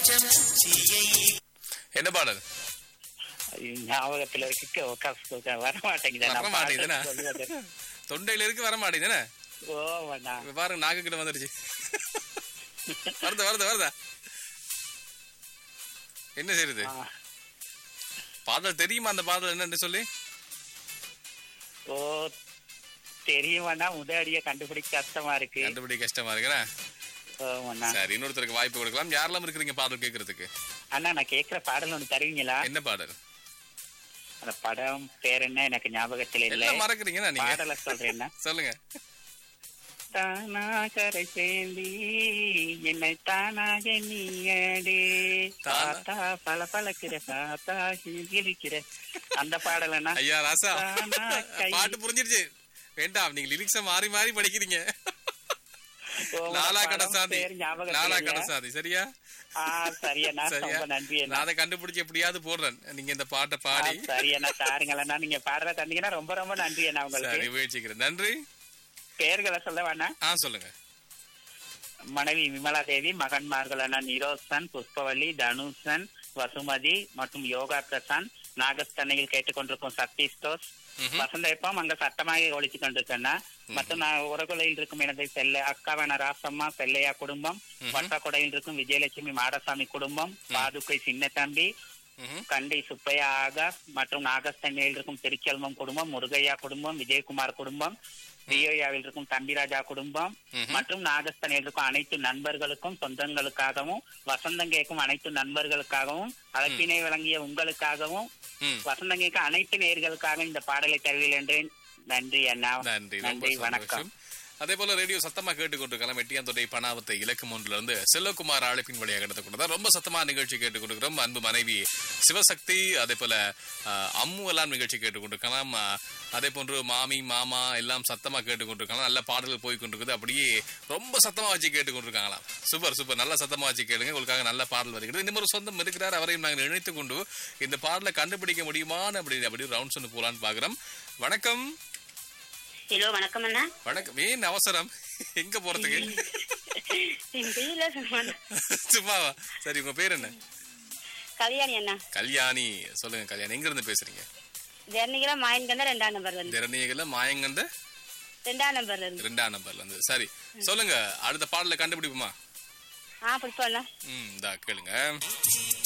என்ன பாடல் ஞாபகத்துல இருக்கு உட்காந்து வர மாட்டேங்குது வர நான் மாட்டேங்குதுண்ணா? பாட்டு சொல்லுவது. தொண்டையில இருக்கு வர மாட்டேங்குதுண்ணே ஓ அண்ணா இப்ப பாருங்க நாக்கு கிட்ட வந்துடுச்சு வருது வருது வருதா என்ன செய்யுது ஆ. பாடல் தெரியுமா அந்த பாடல் என்னன்னு சொல்லி ஓ தெரியுமாண்ணா முதடிய கண்டுபிடிக்க கஷ்டமா இருக்கு கண்டுபிடி கஷ்டமா இருக்குண்ணா ஓமண்ணா சரி இன்னொருத்தருக்கு வாய்ப்பு கொடுக்கலாம் யாரெல்லாம் இருக்கிறீங்க பாடல் கேட்கறதுக்கு அண்ணா நான் கேக்குற பாடல் ஒண்ணு தருவீங்களா என்ன பாடல் அந்த படம் பேர் என்ன எனக்கு ஞாபகத்துல இல்ல எல்லாம் மறக்கறீங்கன்னா நீங்க பாடல சொல்றேன்னா சொல்லுங்க தானா கரை சேர்ந்தி என்னை தானாக நீயடே தானா- தாத்தா பல பழக்கிற தாத்தா கிழிக்கிற அந்த பாடலண்ணா ஐயா ராசா தானா கை- பாட்டு புரிஞ்சிருச்சு வேண்டாம் நீங்க லிரிக்ஸ மாறி மாறி படிக்கிறீங்க ஓ, நாலா படம் கடசாதி பேர் ஞாபகத்துல நாலா இல்ல. கடசாதி சரியா ஆ சரியண்ணா சரியா ரொம்ப நன்றி அண்ணா நான் அதை கண்டுபிடிச்சு எப்படியாவது போடுறேன் நீங்க இந்த பாட்டை ஆ, பாடி சரியண்ணா தாருங்களண்ணா நீங்க பாடல தந்தீங்கன்னா ரொம்ப ரொம்ப நன்றி அண்ணா சரி உங்களுக்கு முயற்சிக்கிறேன் நன்றி பேர்களை சொல்ல வேணா ஆ சொல்லுங்க மனைவி விமலா தேவி மகன்மார்கள் அண்ணா நிரோசன் புஷ்பவல்லி தனுஷன் வசுமதி மற்றும் யோகா பிரசாந்த் நாகஸ்தனையில் கேட்டுக்கொண்டிருக்கும் சக்தி ஸ்டோர்ஸ் ம்ஹும். வசந்தப்பம் அங்க சட்டமாக ஒழிச்சு கொண்டிருக்கேன்னா மற்றும் நான் உரகுலையில் இருக்கும் எனது செல்ல அக்காவான ராசம்மா செல்லையா குடும்பம் வட்டக்குடையில் இருக்கும் விஜயலட்சுமி மாடசாமி குடும்பம் பாதுகை சின்ன தம்பி ம்ஹும். கண்டி சுப்பையா ஆகாஷ் மற்றும் நாகஸ்தனியில் இருக்கும் திருச்செல்வம் குடும்பம் முருகையா குடும்பம் விஜயகுமார் குடும்பம் வியோயாவில் இருக்கும் தம்பிராஜா குடும்பம் ம்ஹும். மற்றும் நாகஸ்தனில் இருக்கும் அனைத்து நண்பர்களுக்கும் சொந்தங்களுக்காகவும் வசந்தம் கேட்கும் அனைத்து நண்பர்களுக்காகவும் அழைப்பினை வழங்கிய உங்களுக்காகவும் ம். வசந்தம் கேட்கும் அனைத்து நேயர்களுக்காக இந்த பாடலை தருவில் என்றேன் நன்றி அண்ணா நன்றி ரொம்ப நன்றி வணக்கம் சந்தோஷம் அதே போல ரேடியோ சத்தமா கேட்டுக்கொண்டிருக்கலாம் எட்டியாந்தொடை பணாவத்தை இலக்கம் ஒன்றுல இருந்து செல்வகுமார் அழைப்பின் வழியாக எடுத்துக்கொண்டதா ரொம்ப சத்தமா நிகழ்ச்சி கேட்டுக்கொண்டிருக்கிறோம் அன்பு மனைவி சிவசக்தி அதே போல அஹ், அம்மு எல்லாம் நிகழ்ச்சி கேட்டுக்கொண்டிருக்கலாம் அஹ், அதே போன்று மாமி மாமா எல்லாம் சத்தமா கேட்டுக்கொண்டிருக்கலாம் நல்ல பாடல்கள் போய் கொண்டிருக்குது அப்படியே ரொம்ப சத்தமா வச்சு கேட்டுக்கொண்டிருக்காங்களாம் சூப்பர் சூப்பர் நல்ல சத்தமா வச்சு கேளுங்க உங்களுக்காக நல்ல பாடல் வருகிறது இந்த ஒரு சொந்தம் இருக்கிறார் அவரையும் நாங்கள் இணைத்துக் கொண்டு இந்த பாடலை கண்டுபிடிக்க முடியுமான்னு அப்படி அப்படி ரவுண்ட்ஸ் ஒன்று போலான்னு பாக்குறோம் வணக்கம் ஹலோ வணக்கம் அண்ணா வணக்கம் ஏன் அவசரம் எங்க போறதுக்கு இல்ல சும்மா- சும்மாவா சரி உங்க பேர் என்ன கல்யாணி அண்ணா கல்யாணி சொல்லுங்க கல்யாணி எங்க இருந்து பேசுறீங்க ஜெர்னிகளா மாயன்கந்தா ரெண்டாம் நம்பர்ல இருந்து திறனியகல மாயங்கண்ட ரெண்டாம் நம்பர்ல இருந்து ரெண்டாம் நம்பர்ல இருந்து சரி சொல்லுங்க அடுத்த பாடல கண்டுபிடிப்போமா ஆ பிடிப்போம் அண்ணா ம் இந்தா கேளுங்க